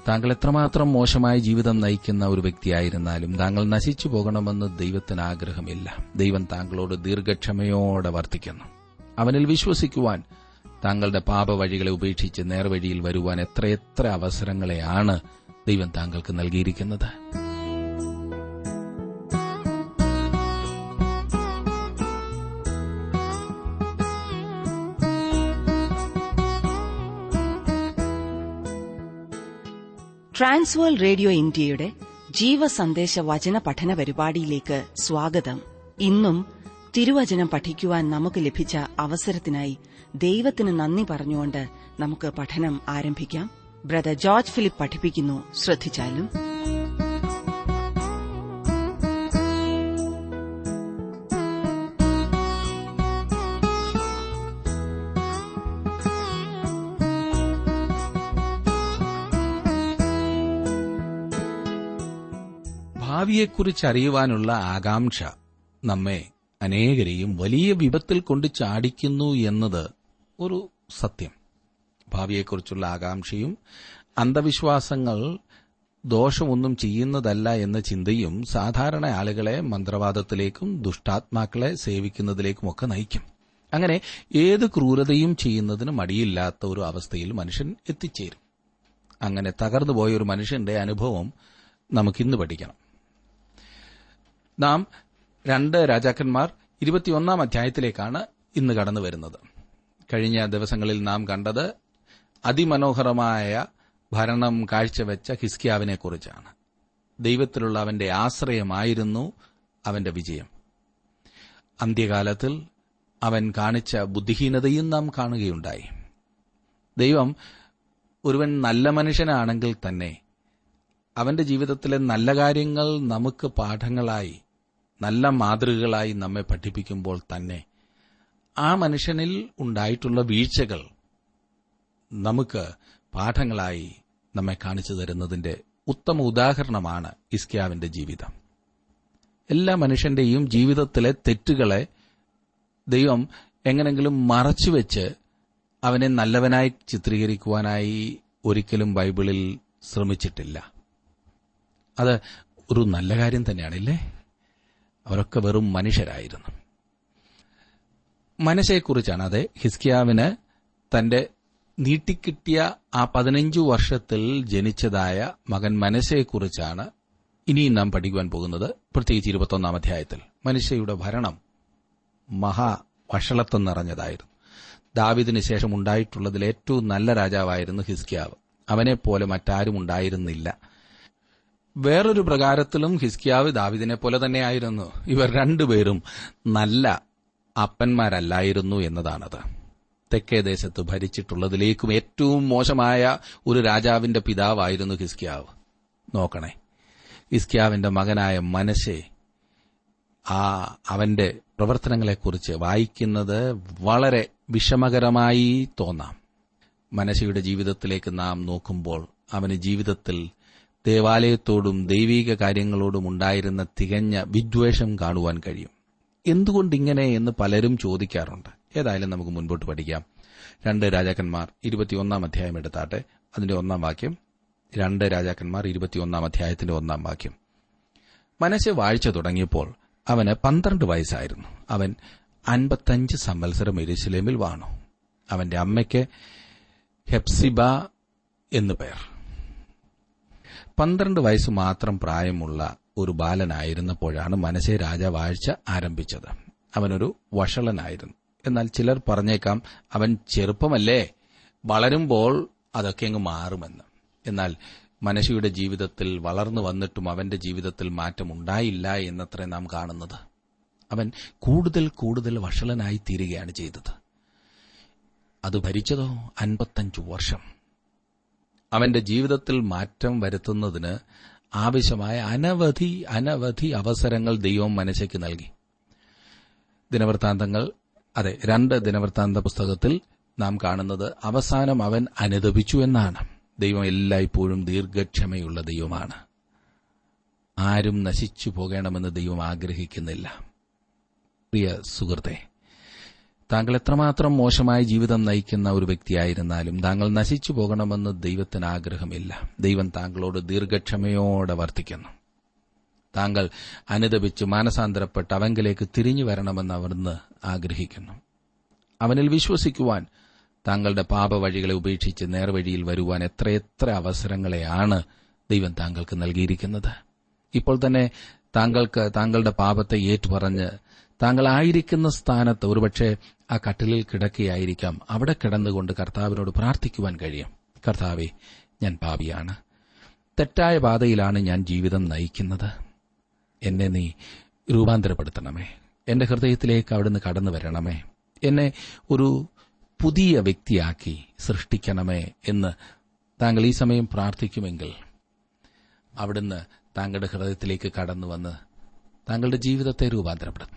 താങ്കൾ എത്രമാത്രം മോശമായ ജീവിതം നയിക്കുന്ന ഒരു വ്യക്തിയായിരുന്നാലും താങ്കൾ നശിച്ചു പോകണമെന്ന് ദൈവത്തിന് ആഗ്രഹമില്ല ദൈവം താങ്കളോട് ദീർഘക്ഷമയോടെ വർത്തിക്കുന്നു അവനിൽ വിശ്വസിക്കുവാൻ താങ്കളുടെ പാപവഴികളെ ഉപേക്ഷിച്ച് നേർവഴിയിൽ വരുവാൻ എത്രയെത്ര അവസരങ്ങളെയാണ് ദൈവം താങ്കൾക്ക് നൽകിയിരിക്കുന്നത് ട്രാൻസ്വേൾ റേഡിയോ ഇന്ത്യയുടെ ജീവസന്ദേശ വചന പഠന പരിപാടിയിലേക്ക് സ്വാഗതം ഇന്നും തിരുവചനം പഠിക്കുവാൻ നമുക്ക് ലഭിച്ച അവസരത്തിനായി ദൈവത്തിന് നന്ദി പറഞ്ഞുകൊണ്ട് നമുക്ക് പഠനം ആരംഭിക്കാം ബ്രദർ ജോർജ് ഫിലിപ്പ് പഠിപ്പിക്കുന്നു ശ്രദ്ധിച്ചാലും ഭാവിയെക്കുറിച്ച് അറിയുവാനുള്ള ആകാംക്ഷ നമ്മെ അനേകരെയും വലിയ വിപത്തിൽ കൊണ്ട് ചാടിക്കുന്നു എന്നത് ഒരു സത്യം ഭാവിയെക്കുറിച്ചുള്ള ആകാംക്ഷയും അന്ധവിശ്വാസങ്ങൾ ദോഷമൊന്നും ചെയ്യുന്നതല്ല എന്ന ചിന്തയും സാധാരണ ആളുകളെ മന്ത്രവാദത്തിലേക്കും ദുഷ്ടാത്മാക്കളെ സേവിക്കുന്നതിലേക്കുമൊക്കെ നയിക്കും അങ്ങനെ ഏത് ക്രൂരതയും ചെയ്യുന്നതിന് മടിയില്ലാത്ത ഒരു അവസ്ഥയിൽ മനുഷ്യൻ എത്തിച്ചേരും അങ്ങനെ തകർന്നുപോയ ഒരു മനുഷ്യന്റെ അനുഭവം നമുക്കിന്ന് പഠിക്കണം നാം രണ്ട് രാജാക്കന്മാർ ഇരുപത്തിയൊന്നാം അധ്യായത്തിലേക്കാണ് ഇന്ന് കടന്നു വരുന്നത് കഴിഞ്ഞ ദിവസങ്ങളിൽ നാം കണ്ടത് അതിമനോഹരമായ ഭരണം കാഴ്ചവെച്ച ഹിസ്കിയാവിനെക്കുറിച്ചാണ് ദൈവത്തിലുള്ള അവന്റെ ആശ്രയമായിരുന്നു അവന്റെ വിജയം അന്ത്യകാലത്തിൽ അവൻ കാണിച്ച ബുദ്ധിഹീനതയും നാം കാണുകയുണ്ടായി ദൈവം ഒരുവൻ നല്ല മനുഷ്യനാണെങ്കിൽ തന്നെ അവന്റെ ജീവിതത്തിലെ നല്ല കാര്യങ്ങൾ നമുക്ക് പാഠങ്ങളായി നല്ല മാതൃകകളായി നമ്മെ പഠിപ്പിക്കുമ്പോൾ തന്നെ ആ മനുഷ്യനിൽ ഉണ്ടായിട്ടുള്ള വീഴ്ചകൾ നമുക്ക് പാഠങ്ങളായി നമ്മെ കാണിച്ചു തരുന്നതിന്റെ ഉത്തമ ഉദാഹരണമാണ് ഇസ്ക്യാവിന്റെ ജീവിതം എല്ലാ മനുഷ്യന്റെയും ജീവിതത്തിലെ തെറ്റുകളെ ദൈവം എങ്ങനെങ്കിലും മറച്ചുവെച്ച് അവനെ നല്ലവനായി ചിത്രീകരിക്കുവാനായി ഒരിക്കലും ബൈബിളിൽ ശ്രമിച്ചിട്ടില്ല അത് ഒരു നല്ല കാര്യം തന്നെയാണില്ലേ അവരൊക്കെ വെറും മനുഷ്യരായിരുന്നു മനസ്സെക്കുറിച്ചാണ് അതെ ഹിസ്കിയാവിന് തന്റെ നീട്ടിക്കിട്ടിയ ആ പതിനഞ്ചു വർഷത്തിൽ ജനിച്ചതായ മകൻ മനസ്സെക്കുറിച്ചാണ് ഇനിയും നാം പഠിക്കുവാൻ പോകുന്നത് പ്രത്യേകിച്ച് ഇരുപത്തൊന്നാം അധ്യായത്തിൽ മനുഷ്യയുടെ ഭരണം മഹാ വഷളത്വം നിറഞ്ഞതായിരുന്നു ദാവിദിന് ശേഷം ഉണ്ടായിട്ടുള്ളതിൽ ഏറ്റവും നല്ല രാജാവായിരുന്നു ഹിസ്കിയാവ് അവനെപ്പോലെ മറ്റാരും ഉണ്ടായിരുന്നില്ല വേറൊരു പ്രകാരത്തിലും ഹിസ്കിയാവ് ദാവിദിനെ പോലെ തന്നെയായിരുന്നു ഇവർ രണ്ടുപേരും നല്ല അപ്പന്മാരല്ലായിരുന്നു എന്നതാണത് തെക്കേ ദേശത്ത് ഭരിച്ചിട്ടുള്ളതിലേക്കും ഏറ്റവും മോശമായ ഒരു രാജാവിന്റെ പിതാവായിരുന്നു ഹിസ്കിയാവ് നോക്കണേ ഹിസ്കിയാവിന്റെ മകനായ മനശെ ആ അവന്റെ പ്രവർത്തനങ്ങളെക്കുറിച്ച് വായിക്കുന്നത് വളരെ വിഷമകരമായി തോന്നാം മനശയുടെ ജീവിതത്തിലേക്ക് നാം നോക്കുമ്പോൾ അവന് ജീവിതത്തിൽ ദേവാലയത്തോടും ദൈവീക കാര്യങ്ങളോടും ഉണ്ടായിരുന്ന തികഞ്ഞ വിദ്വേഷം കാണുവാൻ കഴിയും എന്തുകൊണ്ടിങ്ങനെ എന്ന് പലരും ചോദിക്കാറുണ്ട് ഏതായാലും നമുക്ക് മുൻപോട്ട് പഠിക്കാം രണ്ട് രാജാക്കന്മാർ ഇരുപത്തിയൊന്നാം അധ്യായം എടുത്താട്ടെ അതിന്റെ ഒന്നാം വാക്യം രണ്ട് രാജാക്കന്മാർ ഇരുപത്തിയൊന്നാം അധ്യായത്തിന്റെ ഒന്നാം വാക്യം മനസ്സ് വാഴ്ച തുടങ്ങിയപ്പോൾ അവന് പന്ത്രണ്ട് വയസ്സായിരുന്നു അവൻ അൻപത്തഞ്ച് സംവത്സരം എരുസലേമിൽ വാണു അവന്റെ അമ്മയ്ക്ക് ഹെപ്സിബ എന്നു പേർ പന്ത്രണ്ട് വയസ്സ് മാത്രം പ്രായമുള്ള ഒരു ബാലനായിരുന്നപ്പോഴാണ് മനസ്സെ രാജവാഴ്ച ആരംഭിച്ചത് അവനൊരു വഷളനായിരുന്നു എന്നാൽ ചിലർ പറഞ്ഞേക്കാം അവൻ ചെറുപ്പമല്ലേ വളരുമ്പോൾ അതൊക്കെ അങ്ങ് മാറുമെന്ന് എന്നാൽ മനശിയുടെ ജീവിതത്തിൽ വളർന്നു വന്നിട്ടും അവന്റെ ജീവിതത്തിൽ മാറ്റമുണ്ടായില്ല എന്നത്ര നാം കാണുന്നത് അവൻ കൂടുതൽ കൂടുതൽ വഷളനായി തീരുകയാണ് ചെയ്തത് അത് ഭരിച്ചതോ അൻപത്തഞ്ചു വർഷം അവന്റെ ജീവിതത്തിൽ മാറ്റം വരുത്തുന്നതിന് ആവശ്യമായ അനവധി അനവധി അവസരങ്ങൾ ദൈവം മനസ്സയ്ക്ക് നൽകി ദിനവൃത്താന്തങ്ങൾ അതെ രണ്ട് ദിനവൃത്താന്ത പുസ്തകത്തിൽ നാം കാണുന്നത് അവസാനം അവൻ അനുദപിച്ചു എന്നാണ് ദൈവം എല്ലായ്പ്പോഴും ദീർഘക്ഷമയുള്ള ദൈവമാണ് ആരും നശിച്ചു പോകണമെന്ന് ദൈവം ആഗ്രഹിക്കുന്നില്ല പ്രിയ സുഹൃത്തെ താങ്കൾ എത്രമാത്രം മോശമായ ജീവിതം നയിക്കുന്ന ഒരു വ്യക്തിയായിരുന്നാലും താങ്കൾ നശിച്ചു പോകണമെന്ന് ദൈവത്തിന് ആഗ്രഹമില്ല ദൈവം താങ്കളോട് ദീർഘക്ഷമയോടെ വർത്തിക്കുന്നു താങ്കൾ അനുദപിച്ച് മാനസാന്തരപ്പെട്ട് അവങ്കിലേക്ക് തിരിഞ്ഞു വരണമെന്ന് അവിടുന്ന് ആഗ്രഹിക്കുന്നു അവനിൽ വിശ്വസിക്കുവാൻ താങ്കളുടെ പാപവഴികളെ ഉപേക്ഷിച്ച് നേർവഴിയിൽ വരുവാൻ എത്രയെത്ര അവസരങ്ങളെയാണ് ദൈവം താങ്കൾക്ക് നൽകിയിരിക്കുന്നത് ഇപ്പോൾ തന്നെ താങ്കൾക്ക് താങ്കളുടെ പാപത്തെ ഏറ്റുപറഞ്ഞ് താങ്കൾ ആയിരിക്കുന്ന സ്ഥാനത്ത് ഒരുപക്ഷെ ആ കട്ടിലിൽ കിടക്കുകയായിരിക്കാം അവിടെ കിടന്നുകൊണ്ട് കർത്താവിനോട് പ്രാർത്ഥിക്കുവാൻ കഴിയും കർത്താവെ ഞാൻ പാപിയാണ് തെറ്റായ പാതയിലാണ് ഞാൻ ജീവിതം നയിക്കുന്നത് എന്നെ നീ രൂപാന്തരപ്പെടുത്തണമേ എന്റെ ഹൃദയത്തിലേക്ക് അവിടുന്ന് കടന്നു വരണമേ എന്നെ ഒരു പുതിയ വ്യക്തിയാക്കി സൃഷ്ടിക്കണമേ എന്ന് താങ്കൾ ഈ സമയം പ്രാർത്ഥിക്കുമെങ്കിൽ അവിടുന്ന് താങ്കളുടെ ഹൃദയത്തിലേക്ക് കടന്നു വന്ന് താങ്കളുടെ ജീവിതത്തെ രൂപാന്തരപ്പെടുത്തും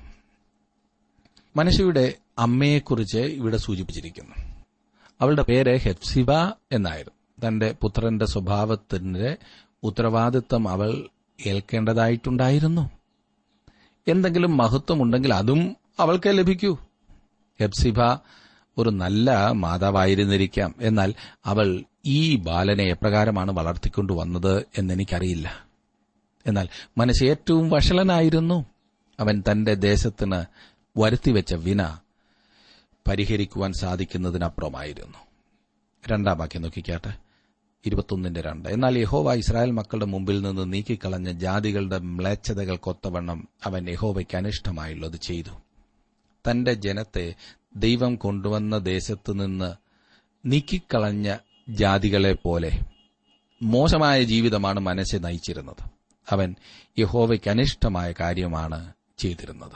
മനുഷ്യയുടെ അമ്മയെക്കുറിച്ച് ഇവിടെ സൂചിപ്പിച്ചിരിക്കുന്നു അവളുടെ പേര് ഹെപ്സിബ എന്നായിരുന്നു തന്റെ പുത്രന്റെ സ്വഭാവത്തിന്റെ ഉത്തരവാദിത്വം അവൾ ഏൽക്കേണ്ടതായിട്ടുണ്ടായിരുന്നു എന്തെങ്കിലും മഹത്വമുണ്ടെങ്കിൽ അതും അവൾക്ക് ലഭിക്കൂ ഹെപ്സിബ ഒരു നല്ല മാതാവായിരുന്നിരിക്കാം എന്നാൽ അവൾ ഈ ബാലനെ എപ്രകാരമാണ് വളർത്തിക്കൊണ്ടുവന്നത് എന്നെനിക്കറിയില്ല എന്നാൽ മനസ്സ് ഏറ്റവും വഷളനായിരുന്നു അവൻ തന്റെ ദേശത്തിന് വരുത്തിവെച്ച വിന പരിഹരിക്കുവാൻ സാധിക്കുന്നതിനപ്പുറമായിരുന്നു രണ്ടാം വാക്യം നോക്കിക്കാട്ടെ ഇരുപത്തൊന്നിന്റെ രണ്ട് എന്നാൽ യഹോവ ഇസ്രായേൽ മക്കളുടെ മുമ്പിൽ നിന്ന് നീക്കിക്കളഞ്ഞ ജാതികളുടെ മ്ലേച്ഛതകൾക്കൊത്തവണ്ണം അവൻ യഹോവയ്ക്ക് അനിഷ്ടമായുള്ളത് ചെയ്തു തന്റെ ജനത്തെ ദൈവം കൊണ്ടുവന്ന ദേശത്തു നിന്ന് നീക്കിക്കളഞ്ഞ ജാതികളെ പോലെ മോശമായ ജീവിതമാണ് മനസ്സെ നയിച്ചിരുന്നത് അവൻ യഹോവയ്ക്ക് അനിഷ്ടമായ കാര്യമാണ് ചെയ്തിരുന്നത്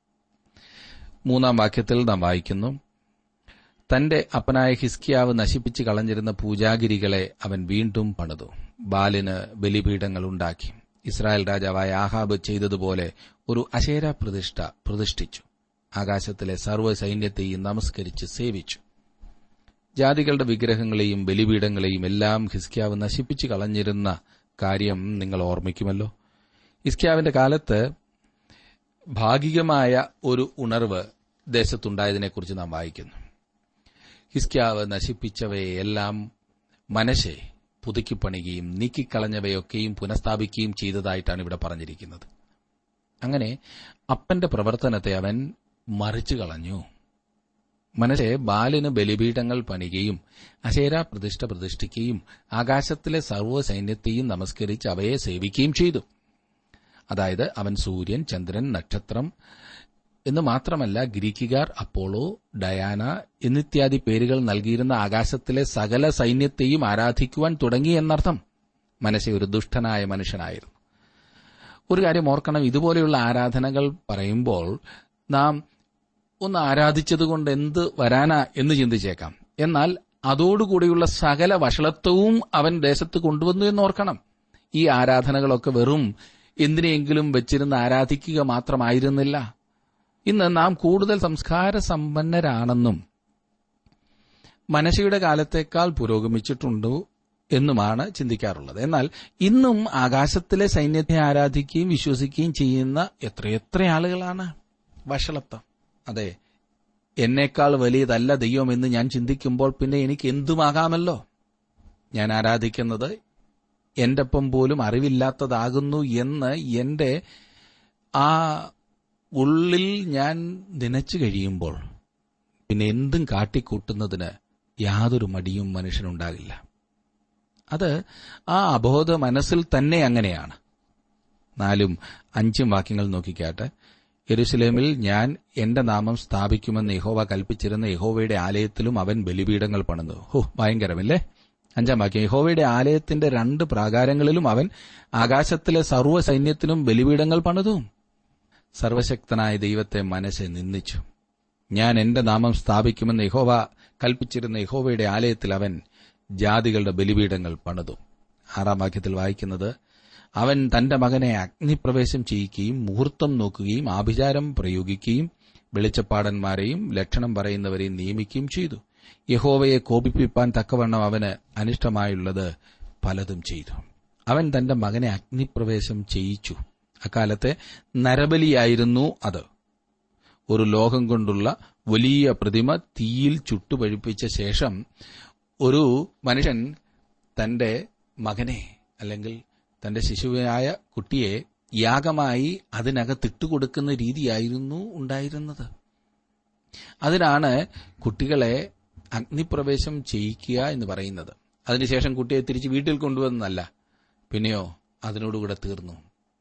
മൂന്നാം വാക്യത്തിൽ നാം വായിക്കുന്നു തന്റെ അപ്പനായ ഹിസ്കിയാവ് നശിപ്പിച്ചു കളഞ്ഞിരുന്ന പൂജാഗിരികളെ അവൻ വീണ്ടും പണിതു ബാലിന് ബലിപീഠങ്ങൾ ഉണ്ടാക്കി ഇസ്രായേൽ രാജാവായ ആഹാബ് ചെയ്തതുപോലെ ഒരു അശേര പ്രതിഷ്ഠ പ്രതിഷ്ഠിച്ചു ആകാശത്തിലെ സർവ്വ സൈന്യത്തെയും നമസ്കരിച്ച് സേവിച്ചു ജാതികളുടെ വിഗ്രഹങ്ങളെയും ബലിപീഠങ്ങളെയും എല്ലാം ഹിസ്കിയാവ് നശിപ്പിച്ചു കളഞ്ഞിരുന്ന കാര്യം നിങ്ങൾ ഓർമ്മിക്കുമല്ലോ ഹിസ്കിയാവിന്റെ കാലത്ത് ഭാഗികമായ ഒരു ഉണർവ് ദേശത്തുണ്ടായതിനെക്കുറിച്ച് നാം വായിക്കുന്നു ഹിസ്കിയാവ് നശിപ്പിച്ചവയെല്ലാം മനശെ പുതുക്കിപ്പണിയുകയും നീക്കിക്കളഞ്ഞവയൊക്കെയും പുനഃസ്ഥാപിക്കുകയും ചെയ്തതായിട്ടാണ് ഇവിടെ പറഞ്ഞിരിക്കുന്നത് അങ്ങനെ അപ്പന്റെ പ്രവർത്തനത്തെ അവൻ മറിച്ചു കളഞ്ഞു മനസ്സെ ബാലിന് ബലിപീഠങ്ങൾ പണിയുകയും അശേര പ്രതിഷ്ഠ പ്രതിഷ്ഠിക്കുകയും ആകാശത്തിലെ സർവ്വ സൈന്യത്തെയും നമസ്കരിച്ച് അവയെ സേവിക്കുകയും ചെയ്തു അതായത് അവൻ സൂര്യൻ ചന്ദ്രൻ നക്ഷത്രം എന്ന് മാത്രമല്ല ഗ്രീക്കുകാർ അപ്പോളോ ഡയാന എന്നിത്യാദി പേരുകൾ നൽകിയിരുന്ന ആകാശത്തിലെ സകല സൈന്യത്തെയും ആരാധിക്കുവാൻ തുടങ്ങി എന്നർത്ഥം മനസ്സെ ഒരു ദുഷ്ടനായ മനുഷ്യനായിരുന്നു ഒരു കാര്യം ഓർക്കണം ഇതുപോലെയുള്ള ആരാധനകൾ പറയുമ്പോൾ നാം ഒന്ന് ആരാധിച്ചതുകൊണ്ട് എന്ത് വരാനാ എന്ന് ചിന്തിച്ചേക്കാം എന്നാൽ അതോടുകൂടിയുള്ള സകല വഷളത്വവും അവൻ ദേശത്ത് കൊണ്ടുവന്നു എന്ന് ഓർക്കണം ഈ ആരാധനകളൊക്കെ വെറും എന്തിനെങ്കിലും വെച്ചിരുന്ന് ആരാധിക്കുക മാത്രമായിരുന്നില്ല ഇന്ന് നാം കൂടുതൽ സംസ്കാര സമ്പന്നരാണെന്നും മനശയുടെ കാലത്തേക്കാൾ പുരോഗമിച്ചിട്ടുണ്ടോ എന്നുമാണ് ചിന്തിക്കാറുള്ളത് എന്നാൽ ഇന്നും ആകാശത്തിലെ സൈന്യത്തെ ആരാധിക്കുകയും വിശ്വസിക്കുകയും ചെയ്യുന്ന എത്രയെത്ര ആളുകളാണ് വഷളത്വം അതെ എന്നേക്കാൾ വലിയതല്ല ദൈവമെന്ന് ഞാൻ ചിന്തിക്കുമ്പോൾ പിന്നെ എനിക്ക് എന്തുമാകാമല്ലോ ഞാൻ ആരാധിക്കുന്നത് എന്റെ ഒപ്പം പോലും അറിവില്ലാത്തതാകുന്നു എന്ന് എന്റെ ആ ഉള്ളിൽ ഞാൻ നനച്ചു കഴിയുമ്പോൾ പിന്നെ എന്തും കാട്ടിക്കൂട്ടുന്നതിന് യാതൊരു മടിയും മനുഷ്യനുണ്ടാകില്ല അത് ആ അബോധ മനസ്സിൽ തന്നെ അങ്ങനെയാണ് നാലും അഞ്ചും വാക്യങ്ങൾ നോക്കിക്കാട്ടെ യെരുസലേമിൽ ഞാൻ എന്റെ നാമം സ്ഥാപിക്കുമെന്ന് യഹോവ കൽപ്പിച്ചിരുന്ന യഹോവയുടെ ആലയത്തിലും അവൻ ബലിപീഠങ്ങൾ പണിതു ഹോ ഭയങ്കരമല്ലേ അഞ്ചാം വാക്യം യഹോവയുടെ ആലയത്തിന്റെ രണ്ട് പ്രാകാരങ്ങളിലും അവൻ ആകാശത്തിലെ സർവ്വ സൈന്യത്തിനും ബലിപീഠങ്ങൾ പണിതു സർവശക്തനായ ദൈവത്തെ മനസ്സെ നിന്ദിച്ചു ഞാൻ എന്റെ നാമം സ്ഥാപിക്കുമെന്ന് യഹോവ കൽപ്പിച്ചിരുന്ന യഹോവയുടെ ആലയത്തിൽ അവൻ ജാതികളുടെ ബലിപീഠങ്ങൾ പണിതു ആറാം വാക്യത്തിൽ വായിക്കുന്നത് അവൻ തന്റെ മകനെ അഗ്നിപ്രവേശം ചെയ്യിക്കുകയും മുഹൂർത്തം നോക്കുകയും ആഭിചാരം പ്രയോഗിക്കുകയും വെളിച്ചപ്പാടന്മാരെയും ലക്ഷണം പറയുന്നവരെയും നിയമിക്കുകയും ചെയ്തു യഹോവയെ കോപിപ്പിപ്പാൻ തക്കവണ്ണം അവന് അനിഷ്ടമായുള്ളത് പലതും ചെയ്തു അവൻ തന്റെ മകനെ അഗ്നിപ്രവേശം ചെയ്യിച്ചു അക്കാലത്തെ നരബലിയായിരുന്നു അത് ഒരു ലോഹം കൊണ്ടുള്ള വലിയ പ്രതിമ തീയിൽ ചുട്ടുപഴിപ്പിച്ച ശേഷം ഒരു മനുഷ്യൻ തന്റെ മകനെ അല്ലെങ്കിൽ തന്റെ ശിശുവായ കുട്ടിയെ യാഗമായി അതിനകത്തിട്ടുകൊടുക്കുന്ന രീതിയായിരുന്നു ഉണ്ടായിരുന്നത് അതിനാണ് കുട്ടികളെ അഗ്നിപ്രവേശം ചെയ്യിക്കുക എന്ന് പറയുന്നത് അതിനുശേഷം കുട്ടിയെ തിരിച്ച് വീട്ടിൽ കൊണ്ടുവന്നല്ല പിന്നെയോ അതിനോടുകൂടെ തീർന്നു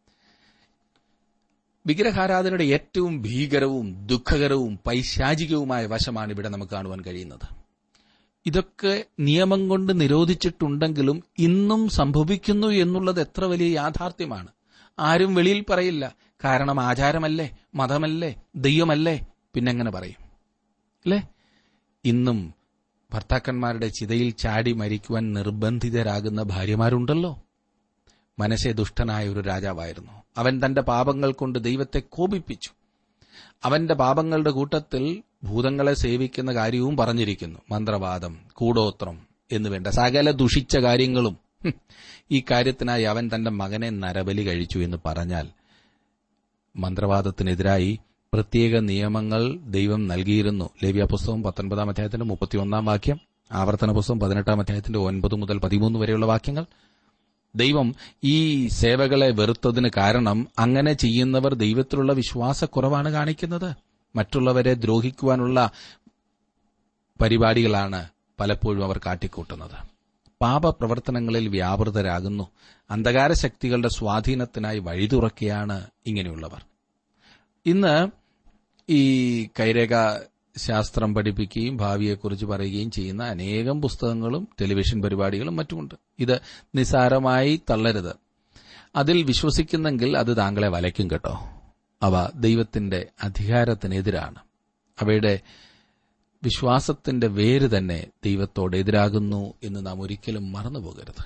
വിഗ്രഹാരാധനയുടെ ഏറ്റവും ഭീകരവും ദുഃഖകരവും പൈശാചികവുമായ വശമാണ് ഇവിടെ നമുക്ക് കാണുവാൻ കഴിയുന്നത് ഇതൊക്കെ നിയമം കൊണ്ട് നിരോധിച്ചിട്ടുണ്ടെങ്കിലും ഇന്നും സംഭവിക്കുന്നു എന്നുള്ളത് എത്ര വലിയ യാഥാർത്ഥ്യമാണ് ആരും വെളിയിൽ പറയില്ല കാരണം ആചാരമല്ലേ മതമല്ലേ ദൈവമല്ലേ പിന്നെങ്ങനെ പറയും അല്ലേ ഇന്നും ഭർത്താക്കന്മാരുടെ ചിതയിൽ ചാടി മരിക്കുവാൻ നിർബന്ധിതരാകുന്ന ഭാര്യമാരുണ്ടല്ലോ മനസ്സെ ദുഷ്ടനായ ഒരു രാജാവായിരുന്നു അവൻ തന്റെ പാപങ്ങൾ കൊണ്ട് ദൈവത്തെ കോപിപ്പിച്ചു അവന്റെ പാപങ്ങളുടെ കൂട്ടത്തിൽ ഭൂതങ്ങളെ സേവിക്കുന്ന കാര്യവും പറഞ്ഞിരിക്കുന്നു മന്ത്രവാദം കൂടോത്രം എന്നുവേണ്ട സകല ദുഷിച്ച കാര്യങ്ങളും ഹും, ഈ കാര്യത്തിനായി അവൻ തന്റെ മകനെ നരബലി കഴിച്ചു എന്ന് പറഞ്ഞാൽ മന്ത്രവാദത്തിനെതിരായി പ്രത്യേക നിയമങ്ങൾ ദൈവം നൽകിയിരുന്നു ലേവ്യ പുസ്തകം പത്തൊൻപതാം അധ്യായത്തിന്റെ മുപ്പത്തിയൊന്നാം വാക്യം ആവർത്തന പുസ്തകം പതിനെട്ടാം അധ്യായത്തിന്റെ ഒൻപത് മുതൽ പതിമൂന്ന് വരെയുള്ള വാക്യങ്ങൾ ദൈവം ഈ സേവകളെ വെറുത്തതിന് കാരണം അങ്ങനെ ചെയ്യുന്നവർ ദൈവത്തിലുള്ള വിശ്വാസക്കുറവാണ് കാണിക്കുന്നത് മറ്റുള്ളവരെ ദ്രോഹിക്കുവാനുള്ള പരിപാടികളാണ് പലപ്പോഴും അവർ കാട്ടിക്കൂട്ടുന്നത് പാപപ്രവർത്തനങ്ങളിൽ വ്യാപൃതരാകുന്നു അന്ധകാര ശക്തികളുടെ സ്വാധീനത്തിനായി വഴി തുറക്കുകയാണ് ഇങ്ങനെയുള്ളവർ ഇന്ന് ഈ കൈരേഖ ശാസ്ത്രം പഠിപ്പിക്കുകയും ഭാവിയെക്കുറിച്ച് പറയുകയും ചെയ്യുന്ന അനേകം പുസ്തകങ്ങളും ടെലിവിഷൻ പരിപാടികളും മറ്റുമുണ്ട് ഇത് നിസാരമായി തള്ളരുത് അതിൽ വിശ്വസിക്കുന്നെങ്കിൽ അത് താങ്കളെ വലയ്ക്കും കേട്ടോ അവ ദൈവത്തിന്റെ അധികാരത്തിനെതിരാണ് അവയുടെ വിശ്വാസത്തിന്റെ വേര് തന്നെ ദൈവത്തോട് എതിരാകുന്നു എന്ന് നാം ഒരിക്കലും മറന്നുപോകരുത്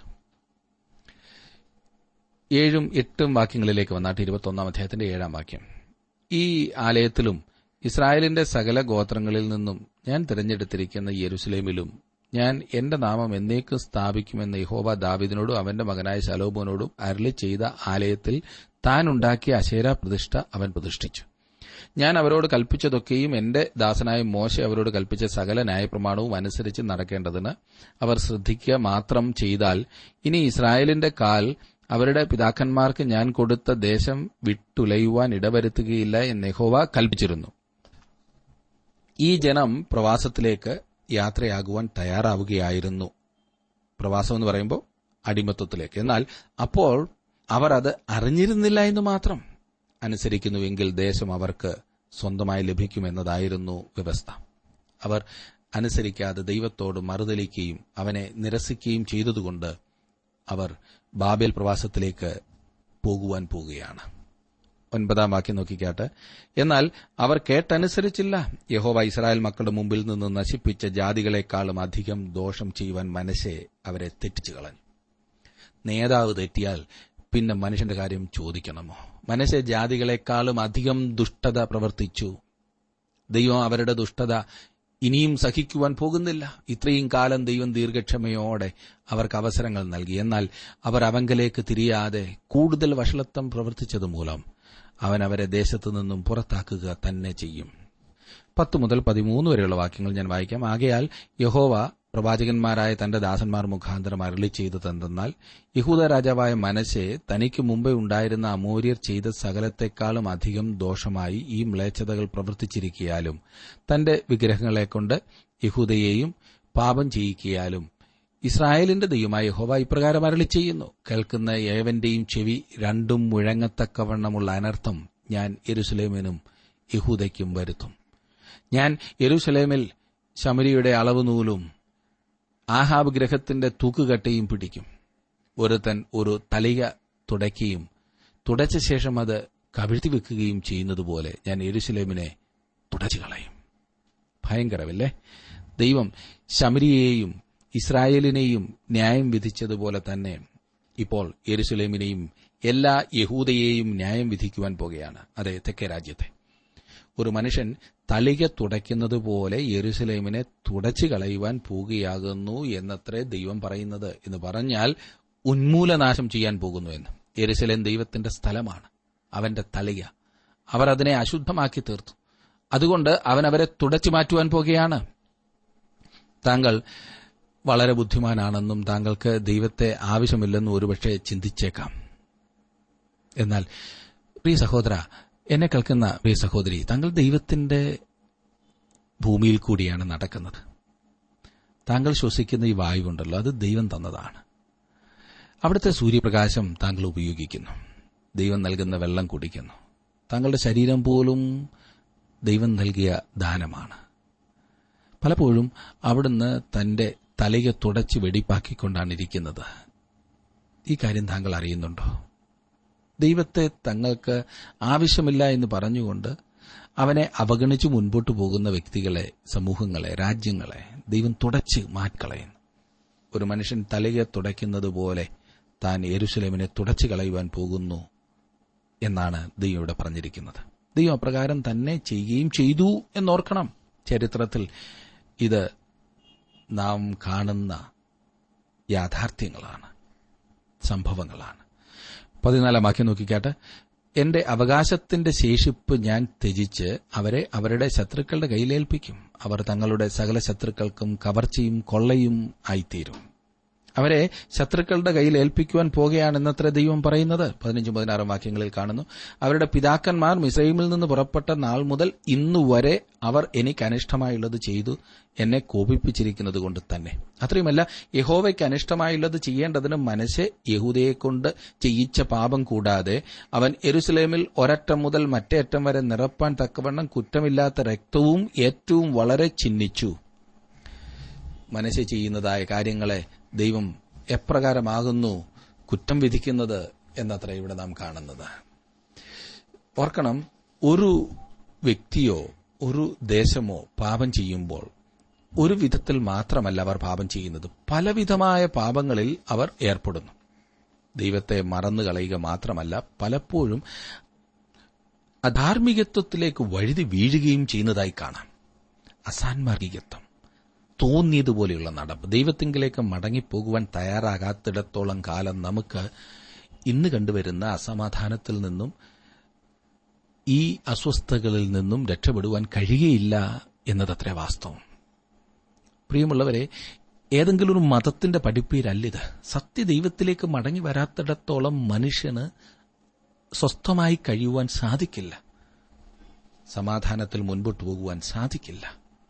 ഏഴും എട്ടും വാക്യങ്ങളിലേക്ക് വന്നാട്ട് ഇരുപത്തൊന്നാം അധ്യായത്തിന്റെ ഏഴാം വാക്യം ഈ ആലയത്തിലും ഇസ്രായേലിന്റെ സകല ഗോത്രങ്ങളിൽ നിന്നും ഞാൻ തിരഞ്ഞെടുത്തിരിക്കുന്ന യെരുസലേമിലും ഞാൻ എന്റെ നാമം എന്നേക്കും സ്ഥാപിക്കുമെന്ന് യഹോവ ദാവിദിനോടും അവന്റെ മകനായ ശലോബോനോടും അരളി ചെയ്ത ആലയത്തിൽ താൻ ഉണ്ടാക്കിയ അശേര പ്രതിഷ്ഠ അവൻ പ്രതിഷ്ഠിച്ചു ഞാൻ അവരോട് കൽപ്പിച്ചതൊക്കെയും എന്റെ ദാസനായ മോശ അവരോട് കൽപ്പിച്ച സകല ന്യായപ്രമാണവും അനുസരിച്ച് നടക്കേണ്ടതിന് അവർ ശ്രദ്ധിക്കുക മാത്രം ചെയ്താൽ ഇനി ഇസ്രായേലിന്റെ കാൽ അവരുടെ പിതാക്കന്മാർക്ക് ഞാൻ കൊടുത്ത ദേശം വിട്ടുലയുവാൻ ഇടവരുത്തുകയില്ല എന്ന് യഹോവ കൽപ്പിച്ചിരുന്നു ഈ ജനം പ്രവാസത്തിലേക്ക് യാത്രയാകുവാൻ തയ്യാറാവുകയായിരുന്നു പ്രവാസം എന്ന് പറയുമ്പോൾ അടിമത്വത്തിലേക്ക് എന്നാൽ അപ്പോൾ അവർ അത് അറിഞ്ഞിരുന്നില്ല എന്ന് മാത്രം അനുസരിക്കുന്നുവെങ്കിൽ ദേശം അവർക്ക് സ്വന്തമായി ലഭിക്കുമെന്നതായിരുന്നു വ്യവസ്ഥ അവർ അനുസരിക്കാതെ ദൈവത്തോട് മറുതലിക്കുകയും അവനെ നിരസിക്കുകയും ചെയ്തതുകൊണ്ട് അവർ ബാബേൽ പ്രവാസത്തിലേക്ക് പോകുവാൻ പോവുകയാണ് ഒൻപതാം വാക്യം നോക്കിക്കാട്ട് എന്നാൽ അവർ കേട്ടനുസരിച്ചില്ല യഹോവ ഇസ്രായേൽ മക്കളുടെ മുമ്പിൽ നിന്ന് നശിപ്പിച്ച ജാതികളെക്കാളും അധികം ദോഷം ചെയ്യുവാൻ മനസ്സെ അവരെ തെറ്റിച്ചു കളഞ്ഞു നേതാവ് തെറ്റിയാൽ പിന്നെ മനുഷ്യന്റെ കാര്യം ചോദിക്കണമോ മനസ്സെ ജാതികളെക്കാളും അധികം ദുഷ്ടത പ്രവർത്തിച്ചു ദൈവം അവരുടെ ദുഷ്ടത ഇനിയും സഹിക്കുവാൻ പോകുന്നില്ല ഇത്രയും കാലം ദൈവം ദീർഘക്ഷമയോടെ അവർക്ക് അവസരങ്ങൾ നൽകി എന്നാൽ അവർ അവങ്കലേക്ക് തിരിയാതെ കൂടുതൽ വഷളത്വം പ്രവർത്തിച്ചത് മൂലം അവൻ അവരെ ദേശത്തു നിന്നും പുറത്താക്കുക തന്നെ ചെയ്യും പത്ത് മുതൽ പതിമൂന്ന് വരെയുള്ള വാക്യങ്ങൾ ഞാൻ വായിക്കാം ആകയാൽ യഹോവ പ്രവാചകന്മാരായ തന്റെ ദാസന്മാർ മുഖാന്തരം അരളി ചെയ്തതെന്തെന്നാൽ യഹൂദ രാജാവായ മനശെ തനിക്ക് മുമ്പേ ഉണ്ടായിരുന്ന അമൂര്യർ ചെയ്ത സകലത്തെക്കാളും അധികം ദോഷമായി ഈ മ്ലേച്ഛതകൾ പ്രവർത്തിച്ചിരിക്കയാലും തന്റെ വിഗ്രഹങ്ങളെക്കൊണ്ട് യഹൂദയെയും പാപം ചെയ്യിക്കയാലും ഇസ്രായേലിന്റെ ദൈവമായ യഹോവ ഇപ്രകാരം അരളി ചെയ്യുന്നു കേൾക്കുന്ന ഏവന്റെയും ചെവി രണ്ടും മുഴങ്ങത്തക്കവണ്ണമുള്ള അനർത്ഥം ഞാൻ യെരുസലേമിനും യഹൂദയ്ക്കും വരുത്തും ഞാൻ യെരുസലേമിൽ ശമരിയുടെ അളവ് നൂലും ആഹാബ് ഗ്രഹത്തിന്റെ തൂക്കുകട്ടയും പിടിക്കും ഒരുത്തൻ ഒരു തലിക തുടയ്ക്കുകയും തുടച്ച ശേഷം അത് കവിഴ്ത്തി വെക്കുകയും ചെയ്യുന്നതുപോലെ ഞാൻ യെരുസലേമിനെ തുടച്ചു കളയും ഭയങ്കരമല്ലേ ദൈവം ശമരിയെയും ഇസ്രായേലിനെയും ന്യായം വിധിച്ചതുപോലെ തന്നെ ഇപ്പോൾ യെരുസലേമിനെയും എല്ലാ യഹൂദയെയും ന്യായം വിധിക്കുവാൻ പോകുകയാണ് അതെ തെക്കേ രാജ്യത്തെ ഒരു മനുഷ്യൻ തളിക തുടയ്ക്കുന്നത് പോലെ യെരുസലേമിനെ തുടച്ചു കളയുവാൻ പോകുകയാകുന്നു എന്നത്രേ ദൈവം പറയുന്നത് എന്ന് പറഞ്ഞാൽ ഉന്മൂലനാശം ചെയ്യാൻ പോകുന്നു എന്ന് യെരുസലേം ദൈവത്തിന്റെ സ്ഥലമാണ് അവന്റെ തളിക അവർ അതിനെ അശുദ്ധമാക്കി തീർത്തു അതുകൊണ്ട് അവൻ അവരെ തുടച്ചു മാറ്റുവാൻ പോകുകയാണ് താങ്കൾ വളരെ ബുദ്ധിമാനാണെന്നും താങ്കൾക്ക് ദൈവത്തെ ആവശ്യമില്ലെന്നും ഒരുപക്ഷെ ചിന്തിച്ചേക്കാം എന്നാൽ പ്രിയ സഹോദര എന്നെ കേൾക്കുന്ന പ്രിയ സഹോദരി താങ്കൾ ദൈവത്തിന്റെ ഭൂമിയിൽ കൂടിയാണ് നടക്കുന്നത് താങ്കൾ ശ്വസിക്കുന്ന ഈ വായുവുണ്ടല്ലോ അത് ദൈവം തന്നതാണ് അവിടുത്തെ സൂര്യപ്രകാശം താങ്കൾ ഉപയോഗിക്കുന്നു ദൈവം നൽകുന്ന വെള്ളം കുടിക്കുന്നു താങ്കളുടെ ശരീരം പോലും ദൈവം നൽകിയ ദാനമാണ് പലപ്പോഴും അവിടുന്ന് തന്റെ തലയെ തുടച്ച് വെടിപ്പാക്കിക്കൊണ്ടാണ് ഇരിക്കുന്നത് ഈ കാര്യം താങ്കൾ അറിയുന്നുണ്ടോ ദൈവത്തെ തങ്ങൾക്ക് ആവശ്യമില്ല എന്ന് പറഞ്ഞുകൊണ്ട് അവനെ അവഗണിച്ചു മുൻപോട്ട് പോകുന്ന വ്യക്തികളെ സമൂഹങ്ങളെ രാജ്യങ്ങളെ ദൈവം തുടച്ച് മാറ്റിക്കളയുന്നു ഒരു മനുഷ്യൻ തലയെ തുടയ്ക്കുന്നത് പോലെ താൻ യെരുസലേമിനെ തുടച്ചു കളയുവാൻ പോകുന്നു എന്നാണ് ദൈവം ഇവിടെ പറഞ്ഞിരിക്കുന്നത് ദൈവം അപ്രകാരം തന്നെ ചെയ്യുകയും ചെയ്തു എന്നോർക്കണം ചരിത്രത്തിൽ ഇത് നാം കാണുന്ന യാഥാർത്ഥ്യങ്ങളാണ് സംഭവങ്ങളാണ് പതിനാലാം വാക്യം നോക്കിക്കാട്ട് എന്റെ അവകാശത്തിന്റെ ശേഷിപ്പ് ഞാൻ ത്യജിച്ച് അവരെ അവരുടെ ശത്രുക്കളുടെ കയ്യിലേൽപ്പിക്കും അവർ തങ്ങളുടെ സകല ശത്രുക്കൾക്കും കവർച്ചയും കൊള്ളയും ആയിത്തീരും അവരെ ശത്രുക്കളുടെ കയ്യിൽ ഏൽപ്പിക്കുവാൻ പോകുകയാണെന്നത്ര ദൈവം പറയുന്നത് പതിനഞ്ചും പതിനാറും വാക്യങ്ങളിൽ കാണുന്നു അവരുടെ പിതാക്കന്മാർ മിസൈമിൽ നിന്ന് പുറപ്പെട്ട നാൾ മുതൽ ഇന്നുവരെ അവർ എനിക്ക് അനിഷ്ടമായുള്ളത് ചെയ്തു എന്നെ കോപിപ്പിച്ചിരിക്കുന്നത് കൊണ്ട് തന്നെ അത്രയുമല്ല യഹോവയ്ക്ക് അനിഷ്ടമായുള്ളത് ചെയ്യേണ്ടതിന് മനസ്സ് യഹൂദയെക്കൊണ്ട് ചെയ്യിച്ച പാപം കൂടാതെ അവൻ എരുസലേമിൽ ഒരറ്റം മുതൽ മറ്റേ അറ്റം വരെ നിറപ്പാൻ തക്കവണ്ണം കുറ്റമില്ലാത്ത രക്തവും ഏറ്റവും വളരെ ചിഹ്നിച്ചു മനസ്സ് ചെയ്യുന്നതായ കാര്യങ്ങളെ ദൈവം എപ്രകാരമാകുന്നു കുറ്റം വിധിക്കുന്നത് എന്നത്ര ഇവിടെ നാം കാണുന്നത് ഓർക്കണം ഒരു വ്യക്തിയോ ഒരു ദേശമോ പാപം ചെയ്യുമ്പോൾ ഒരു വിധത്തിൽ മാത്രമല്ല അവർ പാപം ചെയ്യുന്നത് പലവിധമായ പാപങ്ങളിൽ അവർ ഏർപ്പെടുന്നു ദൈവത്തെ മറന്നു കളയുക മാത്രമല്ല പലപ്പോഴും അധാർമികത്വത്തിലേക്ക് വഴുതി വീഴുകയും ചെയ്യുന്നതായി കാണാം അസാൻമാർഗികത്വം തോന്നിയതുപോലെയുള്ള നടപ്പ് ദൈവത്തിങ്കിലേക്ക് മടങ്ങിപ്പോകുവാൻ തയ്യാറാകാത്തിടത്തോളം കാലം നമുക്ക് ഇന്ന് കണ്ടുവരുന്ന അസമാധാനത്തിൽ നിന്നും ഈ അസ്വസ്ഥതകളിൽ നിന്നും രക്ഷപ്പെടുവാൻ കഴിയുകയില്ല എന്നതത്ര വാസ്തവം പ്രിയമുള്ളവരെ ഏതെങ്കിലും ഒരു മതത്തിന്റെ പഠിപ്പീരല്ലിത് സത്യദൈവത്തിലേക്ക് മടങ്ങി വരാത്തിടത്തോളം മനുഷ്യന് സ്വസ്ഥമായി കഴിയുവാൻ സാധിക്കില്ല സമാധാനത്തിൽ മുൻപോട്ട് പോകുവാൻ സാധിക്കില്ല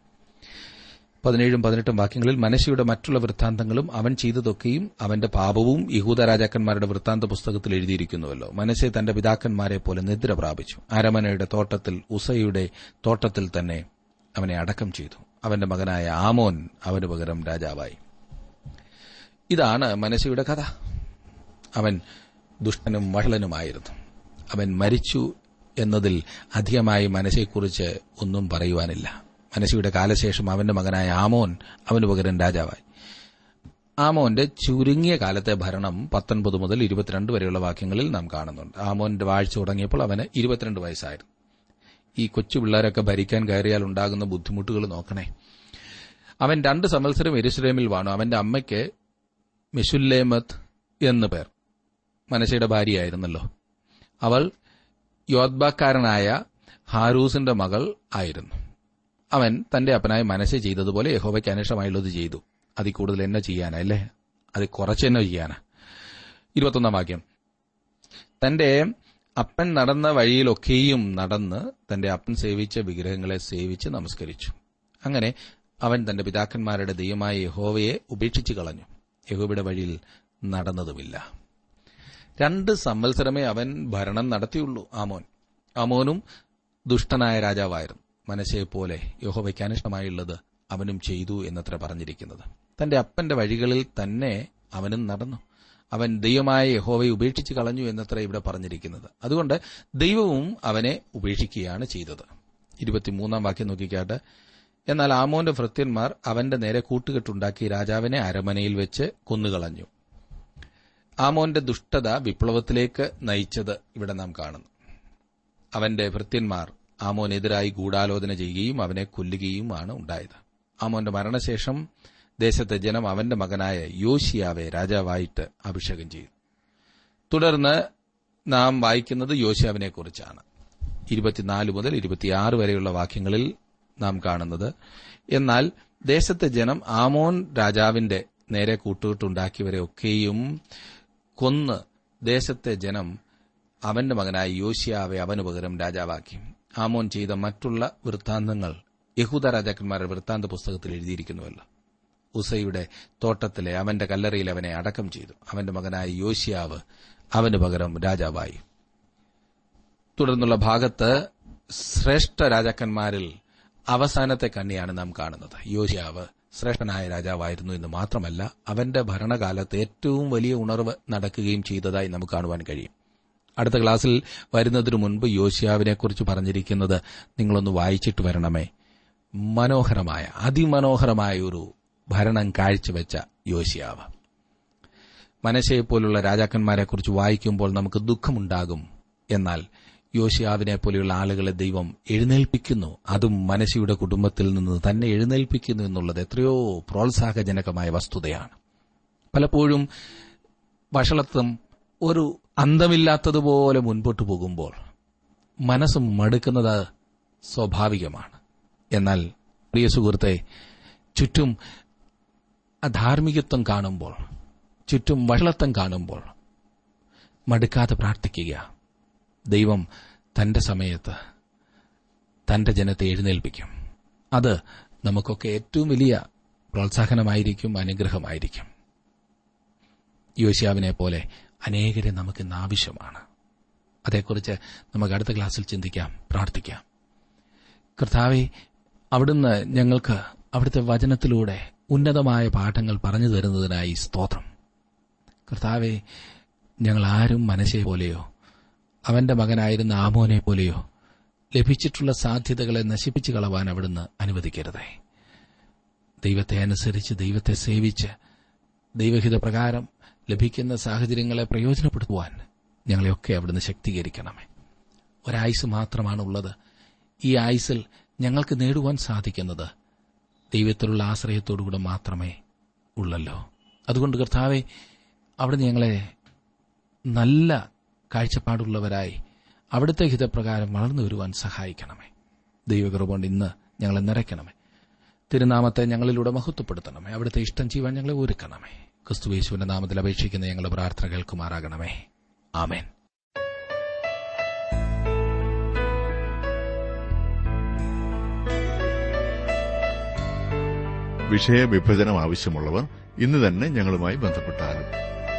പതിനേഴും പതിനെട്ടും വാക്യങ്ങളിൽ മനശയുടെ മറ്റുള്ള വൃത്താന്തങ്ങളും അവൻ ചെയ്തതൊക്കെയും അവന്റെ പാപവും യഹൂദ രാജാക്കന്മാരുടെ വൃത്താന്ത പുസ്തകത്തിൽ എഴുതിയിരിക്കുന്നുവല്ലോ മനസ്സെ തന്റെ പിതാക്കന്മാരെ പോലെ നിദ്ര പ്രാപിച്ചു അരമനയുടെ തോട്ടത്തിൽ ഉസയുടെ തോട്ടത്തിൽ തന്നെ അവനെ അടക്കം ചെയ്തു അവന്റെ മകനായ ആമോൻ അവന് പകരം രാജാവായി ഇതാണ് മനശയുടെ കഥ അവൻ ദുഷ്ടനും വഷളനുമായിരുന്നു അവൻ മരിച്ചു എന്നതിൽ അധികമായി മനസ്സെക്കുറിച്ച് ഒന്നും പറയുവാനില്ല മനസ്സിയുടെ കാലശേഷം അവന്റെ മകനായ ആമോൻ അവന് പകരം രാജാവായി ആമോന്റെ ചുരുങ്ങിയ കാലത്തെ ഭരണം പത്തൊൻപത് മുതൽ ഇരുപത്തിരണ്ട് വരെയുള്ള വാക്യങ്ങളിൽ നാം കാണുന്നുണ്ട് ആമോന്റെ വാഴ്ച തുടങ്ങിയപ്പോൾ അവന് ഇരുപത്തിരണ്ട് വയസ്സായിരുന്നു ഈ കൊച്ചു പിള്ളേരൊക്കെ ഭരിക്കാൻ കയറിയാൽ ഉണ്ടാകുന്ന ബുദ്ധിമുട്ടുകൾ നോക്കണേ അവൻ രണ്ട് സംവത്സരം എരുസലേമിൽ വാണു അവന്റെ അമ്മയ്ക്ക് മെഷുല്ലേമത്ത് എന്ന് പേർ മനശയുടെ ഭാര്യയായിരുന്നല്ലോ അവൾ യോദ്ബാക്കാരനായ ഹാരൂസിന്റെ മകൾ ആയിരുന്നു അവൻ തന്റെ അപ്പനായ മനസ്സ് ചെയ്തതുപോലെ യഹോവയ്ക്ക് അനിഷ്ടമായുള്ളത് ചെയ്തു അതിൽ കൂടുതൽ എന്നെ ചെയ്യാനാ അല്ലേ അത് കുറച്ച് തന്നെ ചെയ്യാനാ ഇരുപത്തൊന്നാം വാക്യം തന്റെ അപ്പൻ നടന്ന വഴിയിലൊക്കെയും നടന്ന് തന്റെ അപ്പൻ സേവിച്ച വിഗ്രഹങ്ങളെ സേവിച്ച് നമസ്കരിച്ചു അങ്ങനെ അവൻ തന്റെ പിതാക്കന്മാരുടെ ദൈവമായ യഹോവയെ ഉപേക്ഷിച്ചു കളഞ്ഞു യഹോവയുടെ വഴിയിൽ നടന്നതുമില്ല രണ്ട് സംവത്സരമേ അവൻ ഭരണം നടത്തിയുള്ളൂ ആമോൻ ആമോനും ദുഷ്ടനായ രാജാവായിരുന്നു മനസ്സെപ്പോലെ യഹോവയ്ക്ക് അനിഷ്ടമായുള്ളത് അവനും ചെയ്തു എന്നത്ര പറഞ്ഞിരിക്കുന്നത് തന്റെ അപ്പന്റെ വഴികളിൽ തന്നെ അവനും നടന്നു അവൻ ദൈവമായ യഹോവയെ ഉപേക്ഷിച്ച് കളഞ്ഞു എന്നത്ര ഇവിടെ പറഞ്ഞിരിക്കുന്നത് അതുകൊണ്ട് ദൈവവും അവനെ ഉപേക്ഷിക്കുകയാണ് ചെയ്തത് ഇരുപത്തിമൂന്നാം വാക്യം നോക്കിക്കാട്ട് എന്നാൽ ആമോന്റെ ഭൃത്യന്മാർ അവന്റെ നേരെ കൂട്ടുകെട്ടുണ്ടാക്കി രാജാവിനെ അരമനയിൽ വെച്ച് കൊന്നുകളഞ്ഞു ആമോന്റെ ദുഷ്ടത വിപ്ലവത്തിലേക്ക് നയിച്ചത് ഇവിടെ നാം കാണുന്നു അവന്റെ ഭൃത്യന്മാർ ആമോനെതിരായി ഗൂഢാലോചന ചെയ്യുകയും അവനെ കൊല്ലുകയുമാണ് ഉണ്ടായത് ആമോന്റെ മരണശേഷം ദേശത്തെ ജനം അവന്റെ മകനായ യോശിയാവെ രാജാവായിട്ട് അഭിഷേകം ചെയ്തു തുടർന്ന് നാം വായിക്കുന്നത് യോശിയാവിനെ കുറിച്ചാണ് ഇരുപത്തിനാല് മുതൽ ഇരുപത്തിയാറ് വരെയുള്ള വാക്യങ്ങളിൽ നാം കാണുന്നത് എന്നാൽ ദേശത്തെ ജനം ആമോൻ രാജാവിന്റെ നേരെ കൂട്ടുകെട്ടുണ്ടാക്കിയവരെ ഒക്കെയും കൊന്ന് ദേശത്തെ ജനം അവന്റെ മകനായ യോശിയാവെ അവനു പകരം രാജാവാക്കി ആമോൻ ചെയ്ത മറ്റുള്ള വൃത്താന്തങ്ങൾ യഹൂദ രാജാക്കന്മാരുടെ വൃത്താന്ത പുസ്തകത്തിൽ എഴുതിയിരിക്കുന്നുവല്ലോ ഉസയുടെ തോട്ടത്തിലെ അവന്റെ കല്ലറയിൽ അവനെ അടക്കം ചെയ്തു അവന്റെ മകനായ യോശിയാവ് അവന് പകരം രാജാവായി തുടർന്നുള്ള ഭാഗത്ത് ശ്രേഷ്ഠ രാജാക്കന്മാരിൽ അവസാനത്തെ കണ്ണിയാണ് നാം കാണുന്നത് യോശിയാവ് ശ്രേഷ്ഠനായ രാജാവായിരുന്നു എന്ന് മാത്രമല്ല അവന്റെ ഭരണകാലത്ത് ഏറ്റവും വലിയ ഉണർവ് നടക്കുകയും ചെയ്തതായി നമുക്ക് കാണുവാൻ കഴിയും അടുത്ത ക്ലാസ്സിൽ വരുന്നതിനു മുൻപ് യോശിയാവിനെക്കുറിച്ച് പറഞ്ഞിരിക്കുന്നത് നിങ്ങളൊന്ന് വായിച്ചിട്ട് വരണമേ മനോഹരമായ അതിമനോഹരമായ ഒരു ഭരണം കാഴ്ചവെച്ച യോശിയാവ് മനശയെപ്പോലുള്ള രാജാക്കന്മാരെക്കുറിച്ച് വായിക്കുമ്പോൾ നമുക്ക് ദുഃഖമുണ്ടാകും എന്നാൽ യോശിയാവിനെ പോലെയുള്ള ആളുകളെ ദൈവം എഴുന്നേൽപ്പിക്കുന്നു അതും മനശയുടെ കുടുംബത്തിൽ നിന്ന് തന്നെ എഴുന്നേൽപ്പിക്കുന്നു എന്നുള്ളത് എത്രയോ പ്രോത്സാഹജനകമായ വസ്തുതയാണ് പലപ്പോഴും വഷളത്വം ഒരു അന്തമില്ലാത്തതുപോലെ മുൻപോട്ടു പോകുമ്പോൾ മനസ്സ് മടുക്കുന്നത് സ്വാഭാവികമാണ് എന്നാൽ പ്രിയ സുഹൃത്തെ ചുറ്റും അധാർമികത്വം കാണുമ്പോൾ ചുറ്റും വഷളത്വം കാണുമ്പോൾ മടുക്കാതെ പ്രാർത്ഥിക്കുക ദൈവം തന്റെ സമയത്ത് തന്റെ ജനത്തെ എഴുന്നേൽപ്പിക്കും അത് നമുക്കൊക്കെ ഏറ്റവും വലിയ പ്രോത്സാഹനമായിരിക്കും അനുഗ്രഹമായിരിക്കും യോശിയാവിനെ പോലെ അനേകരെ നമുക്കിന്ന് ആവശ്യമാണ് അതേക്കുറിച്ച് നമുക്ക് അടുത്ത ക്ലാസ്സിൽ ചിന്തിക്കാം പ്രാർത്ഥിക്കാം കർത്താവെ അവിടുന്ന് ഞങ്ങൾക്ക് അവിടുത്തെ വചനത്തിലൂടെ ഉന്നതമായ പാഠങ്ങൾ പറഞ്ഞു തരുന്നതിനായി സ്തോത്രം കർത്താവെ ഞങ്ങൾ ആരും മനസ്സെ പോലെയോ അവന്റെ മകനായിരുന്ന ആമോനെ പോലെയോ ലഭിച്ചിട്ടുള്ള സാധ്യതകളെ നശിപ്പിച്ചു കളവാൻ അവിടുന്ന് അനുവദിക്കരുതേ ദൈവത്തെ അനുസരിച്ച് ദൈവത്തെ സേവിച്ച് ദൈവഹിത പ്രകാരം ലഭിക്കുന്ന സാഹചര്യങ്ങളെ പ്രയോജനപ്പെടുത്തുവാൻ ഞങ്ങളെയൊക്കെ അവിടുന്ന് ശക്തീകരിക്കണമേ ഒരായുസ് മാത്രമാണുള്ളത് ഈ ആയുസിൽ ഞങ്ങൾക്ക് നേടുവാൻ സാധിക്കുന്നത് ദൈവത്തിലുള്ള ആശ്രയത്തോടുകൂടെ മാത്രമേ ഉള്ളല്ലോ അതുകൊണ്ട് കർത്താവെ അവിടുന്ന് ഞങ്ങളെ നല്ല കാഴ്ചപ്പാടുള്ളവരായി അവിടുത്തെ ഹിതപ്രകാരം വളർന്നു വരുവാൻ സഹായിക്കണമേ ദൈവകൃപ ഇന്ന് ഞങ്ങളെ നിറയ്ക്കണമേ തിരുനാമത്തെ ഞങ്ങളിലൂടെ മഹത്വപ്പെടുത്തണമേ അവിടുത്തെ ഇഷ്ടം ചെയ്യുവാൻ ഞങ്ങളെ ഒരുക്കണമേ ക്രിസ്തുവേശുവിന്റെ നാമത്തിൽ അപേക്ഷിക്കുന്ന ഞങ്ങളുടെ പ്രാർത്ഥന കേൾക്കുമാറാകണമേ ആമേൻ വിഷയവിഭജനം ആവശ്യമുള്ളവർ ഇന്ന് തന്നെ ഞങ്ങളുമായി ബന്ധപ്പെട്ടാലും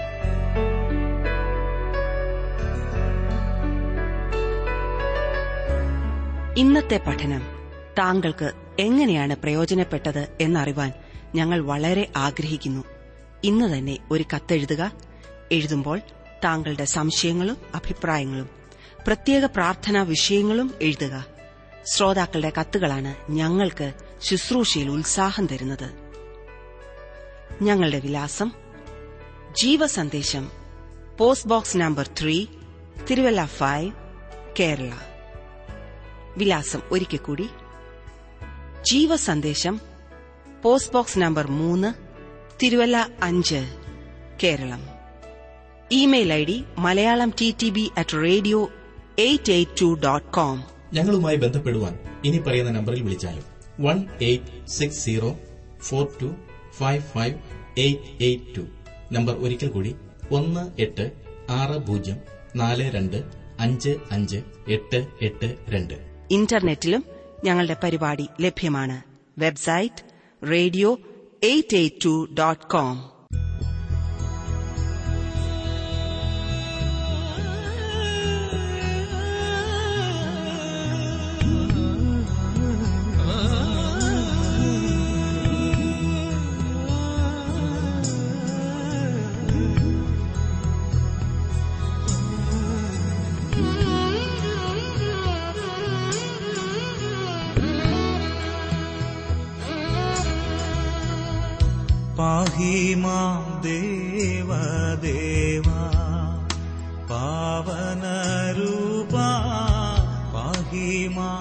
ഇന്നത്തെ പഠനം താങ്കൾക്ക് എങ്ങനെയാണ് പ്രയോജനപ്പെട്ടത് എന്നറിവാൻ ഞങ്ങൾ വളരെ ആഗ്രഹിക്കുന്നു ഇന്ന് തന്നെ ഒരു കത്തെഴുതുക എഴുതുമ്പോൾ താങ്കളുടെ സംശയങ്ങളും അഭിപ്രായങ്ങളും പ്രത്യേക പ്രാർത്ഥനാ വിഷയങ്ങളും എഴുതുക ശ്രോതാക്കളുടെ കത്തുകളാണ് ഞങ്ങൾക്ക് ശുശ്രൂഷയിൽ ഉത്സാഹം തരുന്നത് ഞങ്ങളുടെ വിലാസം Jeevasandesham post box number three Thiruvalla five Kerala വിലാസം ഒരിക്കൽ കൂടി ജീവസന്ദേശം പോസ്റ്റ് ബോക്സ് നമ്പർ മൂന്ന് തിരുവല്ല അഞ്ച് Keralam email I D Malayalam T T B at radio eight eight two dot com ഞങ്ങളുമായി ബന്ധപ്പെടുവാൻ ഇനി പറയുന്ന നമ്പറിൽ വിളിച്ചാലും one eight six zero four two five five eight eight two number ഒരിക്കൽ കൂടി ഒന്ന് എട്ട് ആറ് പൂജ്യം നാല് രണ്ട് അഞ്ച് അഞ്ച് എട്ട് എട്ട് രണ്ട് ഇന്റർനെറ്റിലും ഞങ്ങളുടെ പരിപാടി ലഭ്യമാണ് website radio eight eight two dot com पाहि मां देवदेवा पावनरूपा पाहि मां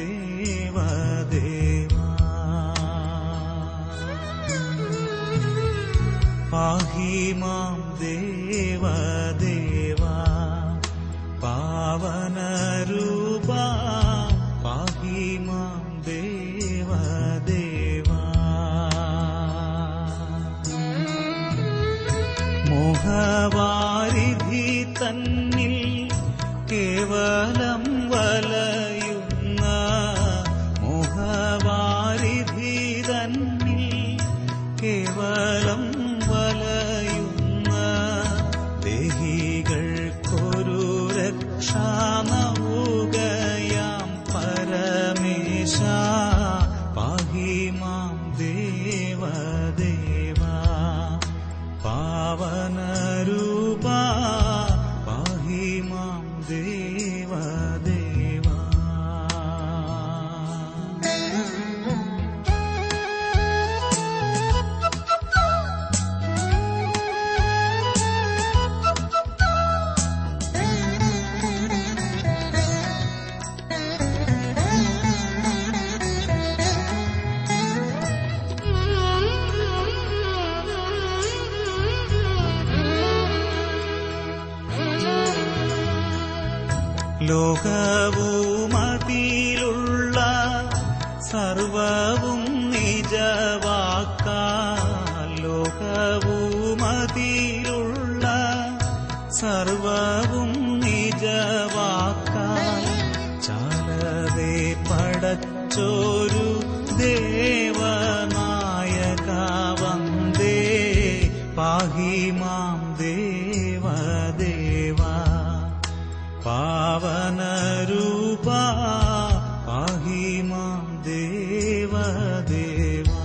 देवदेवा पाहि मां देवदेवा पावनरूपा പാഹി മാം ദേവദേവാ മോഹവാരിധി തന്നിൽ കേവലം വലയുന്ന മോഹവാരിധി തന്നിൽ കേവലം വലയുന്ന ദേഹികൾക്കൊരു രക്ഷാനവുകയാം പരമേശ പാഹി മാം ദേവദേവാ പാവനരൂപ പാഹി മാം ദേവദേവാ ലോകവുമതിലുള്ള സർവവും നിജവാക്കാൽ ലോകവുമതിലുള്ള സർവവും നിജവാക്കാൽ ചാലവേ പടച്ചോരു ദേവനായക വന്ദേ പാഹി മാം ദേവദേവാ പാവനരൂപ പാഹി മാം ദേവദേവാ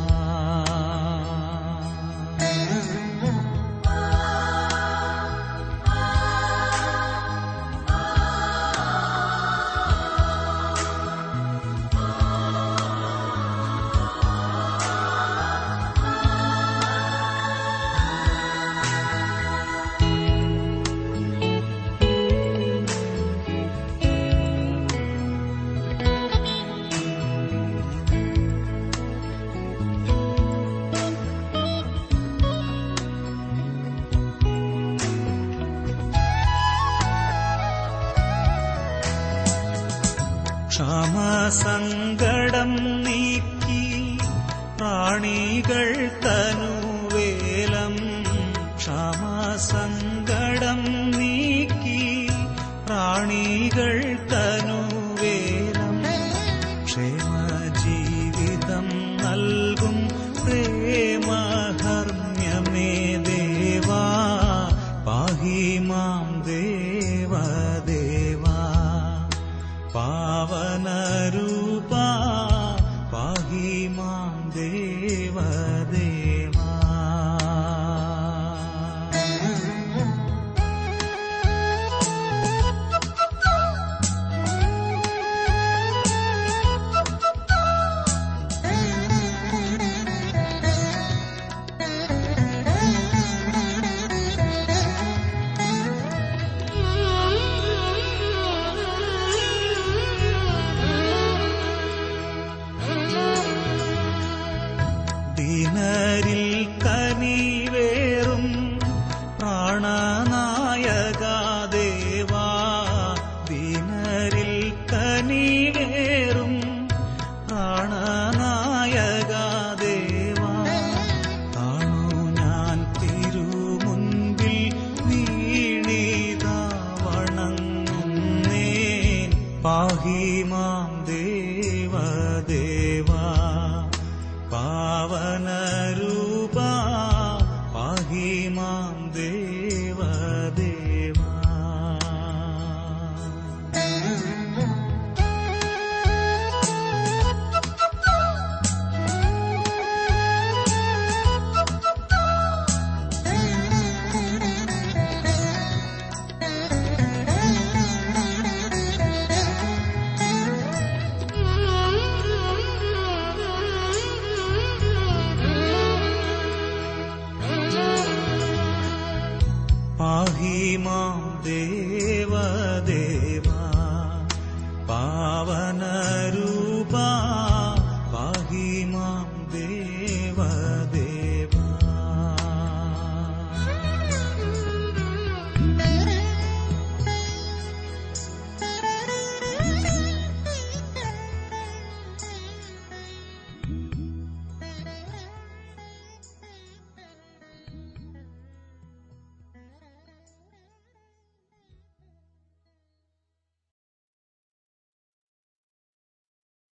ക്ഷമസങ്കടം നീക്കി പ്രാണികൾ തനുവേലം ക്ഷമസങ്കടം നീക്കി പ്രാണികൾ തനുവേലം ക്ഷേമജീവിതം നൽകും പ്രേമഹർമ്യമേ ദേവാ പാഹി മാം ദേവദേവാ പാവനരൂപ പാഹി മാം ദേവദേവാ ദിനരിൽ കനിവേറും പ്രാണനായക ദേവാ ദിനരിൽ കനിവേറും പ്രാണനായക ദേവാ താണു ഞാൻ തിരുമുൻപിൽ വീണിത വണങ്ങുന്നേൻ പാഹി മാം ദേവദേവാ പാവനരൂപ പാഹി മാം ദേവദേവാ പാഹി മാം ദേവദേവാ പാവനരൂപ